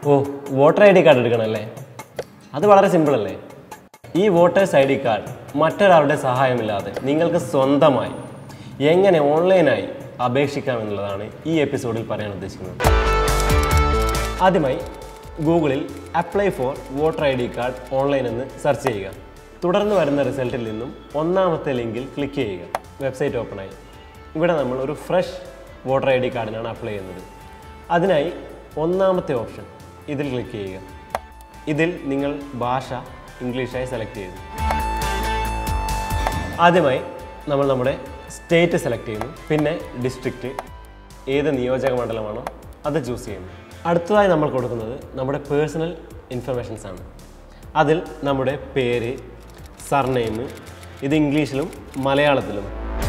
oh voter I D card എടുക്കണമല്ലേ അത് വളരെ സിമ്പിൾ അല്ലേ ഈ വോട്ടേഴ്സ് ഐ ഡി കാർഡ് മറ്റൊരാളുടെ സഹായമില്ലാതെ നിങ്ങൾക്ക് സ്വന്തമായി എങ്ങനെ ഓൺലൈനായി അപേക്ഷിക്കാം എന്നുള്ളതാണ് ഈ എപ്പിസോഡിൽ പറയാൻ ഉദ്ദേശിക്കുന്നത് ആദ്യമായി ഗൂഗിളിൽ apply for voter I D card online എന്ന് സെർച്ച് ചെയ്യുക തുടർന്ന് വരുന്ന റിസൾട്ടിൽ നിന്നും ഒന്നാമത്തെ ലിങ്കിൽ ക്ലിക്ക് ചെയ്യുക വെബ്സൈറ്റ് ഓപ്പൺ ആയി ഇവിടെ നമ്മൾ ഒരു ഫ്രഷ് വോട്ടർ ഐ ഡി കാർഡിനാണ് അപ്ലൈ ചെയ്യുന്നത് അതിനായി ഒന്നാമത്തെ ഓപ്ഷൻ ഇതിൽ ക്ലിക്ക് ചെയ്യുക ഇതിൽ നിങ്ങൾ ഭാഷ ഇംഗ്ലീഷായി സെലക്ട് ചെയ്യുന്നു ആദ്യമായി നമ്മൾ നമ്മുടെ സ്റ്റേറ്റ് സെലക്ട് ചെയ്യുന്നു പിന്നെ ഡിസ്ട്രിക്റ്റ് ഏത് നിയോജക മണ്ഡലമാണോ അത് ചൂസ് ചെയ്യുന്നു അടുത്തതായി നമ്മൾ കൊടുക്കുന്നത് നമ്മുടെ പേഴ്സണൽ ഇൻഫർമേഷൻസ് ആണ് അതിൽ നമ്മുടെ പേര് സർനെയിം ഇത് ഇംഗ്ലീഷിലും മലയാളത്തിലും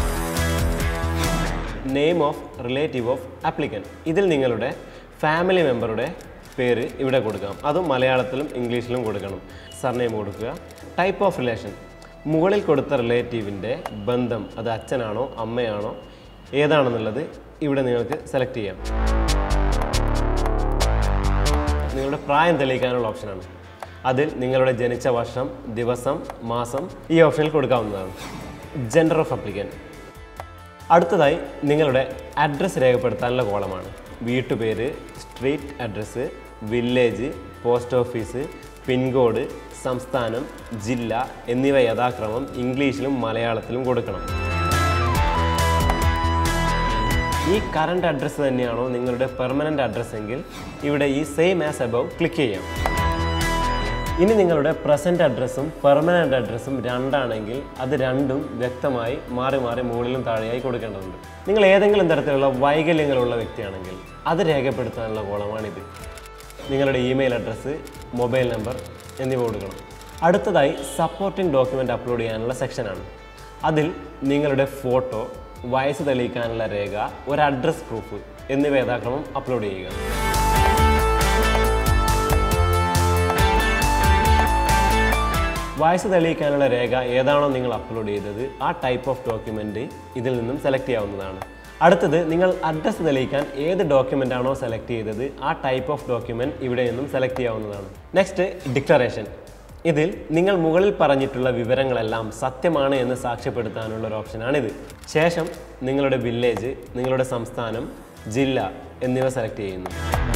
name of relative of applicant ഇതിൽ നിങ്ങളുടെ ഫാമിലി മെമ്പറുടെ പേര് ഇവിടെ കൊടുക്കാം അതും മലയാളത്തിലും ഇംഗ്ലീഷിലും കൊടുക്കണം സർനെയിം കൊടുക്കുക ടൈപ്പ് ഓഫ് റിലേഷൻ മുകളിൽ കൊടുത്ത റിലേറ്റീവിൻ്റെ ബന്ധം അത് അച്ഛനാണോ അമ്മയാണോ ഏതാണെന്നുള്ളത് ഇവിടെ നിങ്ങൾക്ക് സെലക്ട് ചെയ്യാം നിങ്ങളുടെ പ്രായം തെളിയിക്കാനുള്ള ഓപ്ഷനാണ് അതിൽ നിങ്ങളുടെ ജനിച്ച വർഷം ദിവസം മാസം ഈ ഓപ്ഷനിൽ കൊടുക്കാവുന്നതാണ് ജെൻഡർ ഓഫ് അപ്ലിക്കൻ അടുത്തതായി നിങ്ങളുടെ അഡ്രസ്സ് രേഖപ്പെടുത്താനുള്ള കോളമാണ് വീട്ടുപേര് street address village post office pin code സംസ്ഥാനം ജില്ല എന്നിവ യഥാക്രമം ഇംഗ്ലീഷിലും മലയാളത്തിലും കൊടുക്കണം ഈ കറണ്ട് അഡ്രസ്സ് തന്നെയാണോ നിങ്ങളുടെ പെർമനൻ്റ് അഡ്രസ്സ് എങ്കിൽ ഇവിടെ ഈ സെയിം ആസ് അബവ് ക്ലിക്ക് ചെയ്യാം ഇനി നിങ്ങളുടെ പ്രസൻറ്റ് അഡ്രസ്സും പെർമനൻ്റ് അഡ്രസ്സും രണ്ടാണെങ്കിൽ അത് രണ്ടും വ്യക്തമായി മാറി മാറി മുകളിലും താഴെയായി കൊടുക്കേണ്ടതുണ്ട് നിങ്ങൾ ഏതെങ്കിലും തരത്തിലുള്ള വൈകല്യങ്ങളുള്ള വ്യക്തിയാണെങ്കിൽ അത് രേഖപ്പെടുത്താനുള്ള കോളമാണിത് നിങ്ങളുടെ ഇമെയിൽ അഡ്രസ്സ് മൊബൈൽ നമ്പർ എന്നിവ കൊടുക്കണം അടുത്തതായി സപ്പോർട്ടിംഗ് ഡോക്യുമെൻ്റ് അപ്ലോഡ് ചെയ്യാനുള്ള സെക്ഷനാണ് അതിൽ നിങ്ങളുടെ ഫോട്ടോ വയസ്സ് തെളിയിക്കാനുള്ള രേഖ ഒരു അഡ്രസ് പ്രൂഫ് എന്നിവ യഥാക്രമം അപ്ലോഡ് ചെയ്യുക വയസ്സ് തെളിയിക്കാനുള്ള രേഖ ഏതാണോ നിങ്ങൾ അപ്ലോഡ് ചെയ്തത് ആ ടൈപ്പ് ഓഫ് ഡോക്യുമെൻ്റ് ഇതിൽ നിന്നും സെലക്ട് ചെയ്യാവുന്നതാണ് അടുത്തത് നിങ്ങൾ അഡ്രസ്സ് തെളിയിക്കാൻ ഏത് ഡോക്യുമെൻ്റ് ആണോ സെലക്ട് ചെയ്തത് ആ ടൈപ്പ് ഓഫ് ഡോക്യുമെൻ്റ് ഇവിടെ നിന്നും സെലക്ട് ചെയ്യാവുന്നതാണ് നെക്സ്റ്റ് ഡിക്ലറേഷൻ ഇതിൽ നിങ്ങൾ മുകളിൽ പറഞ്ഞിട്ടുള്ള വിവരങ്ങളെല്ലാം സത്യമാണ് എന്ന് സാക്ഷ്യപ്പെടുത്താനുള്ള ഒരു ഓപ്ഷനാണിത് ശേഷം നിങ്ങളുടെ വില്ലേജ് നിങ്ങളുടെ സംസ്ഥാനം ജില്ല എന്നിവ സെലക്ട് ചെയ്യുന്നു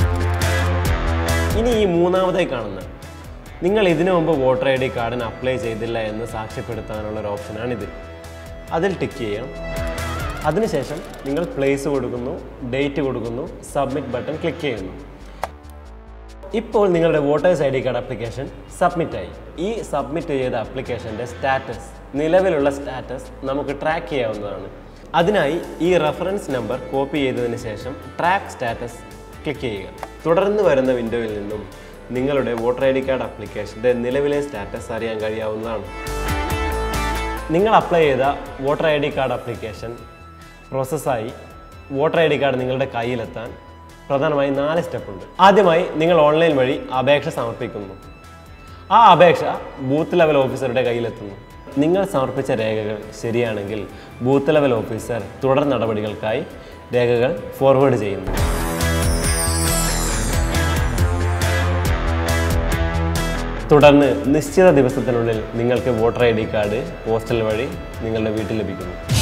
ഇനി ഈ മൂന്നാമതായി കാണുന്ന നിങ്ങൾ ഇതിനു മുമ്പ് വോട്ടർ ഐ ഡി കാർഡിന് അപ്ലൈ ചെയ്തില്ല എന്ന് സാക്ഷ്യപ്പെടുത്താനുള്ള ഒരു ഓപ്ഷനാണിത് അതിൽ ടിക്ക് ചെയ്യാം അതിനുശേഷം നിങ്ങൾ പ്ലേസ് കൊടുക്കുന്നു ഡേറ്റ് കൊടുക്കുന്നു സബ്മിറ്റ് ബട്ടൺ ക്ലിക്ക് ചെയ്യുന്നു ഇപ്പോൾ നിങ്ങളുടെ voters I D card application submit ആയി ഈ സബ്മിറ്റ് ചെയ്ത ആപ്ലിക്കേഷൻ്റെ സ്റ്റാറ്റസ് നിലവിലുള്ള സ്റ്റാറ്റസ് നമുക്ക് ട്രാക്ക് ചെയ്യാവുന്നതാണ് അതിനായി ഈ റെഫറൻസ് നമ്പർ കോപ്പി ചെയ്തതിന് ശേഷം ട്രാക്ക് സ്റ്റാറ്റസ് ക്ലിക്ക് ചെയ്യുക തുടർന്ന് വരുന്ന വിൻഡോയിൽ നിന്നും നിങ്ങളുടെ വോട്ടർ ഐ ഡി കാർഡ് ആപ്ലിക്കേഷൻ്റെ നിലവിലെ സ്റ്റാറ്റസ് അറിയാൻ കഴിയാവുന്നതാണ് നിങ്ങൾ അപ്ലൈ ചെയ്ത voter I D card application പ്രോസസ്സായി വോട്ടർ ഐ ഡി കാർഡ് നിങ്ങളുടെ കയ്യിലെത്താൻ പ്രധാനമായും നാല് സ്റ്റെപ്പ് ഉണ്ട് ആദ്യമായി നിങ്ങൾ ഓൺലൈൻ വഴി അപേക്ഷ സമർപ്പിക്കുന്നു ആ അപേക്ഷ ബൂത്ത് ലെവൽ ഓഫീസറുടെ കയ്യിലെത്തുന്നു നിങ്ങൾ സമർപ്പിച്ച രേഖകൾ ശരിയാണെങ്കിൽ ബൂത്ത് ലെവൽ ഓഫീസർ തുടർ നടപടികൾക്കായി രേഖകൾ ഫോർവേഡ് ചെയ്യുന്നു തുടർന്ന് നിശ്ചിത ദിവസത്തിനുള്ളിൽ നിങ്ങൾക്ക് voter I D card postal വഴി നിങ്ങളുടെ വീട്ടിൽ ലഭിക്കുന്നു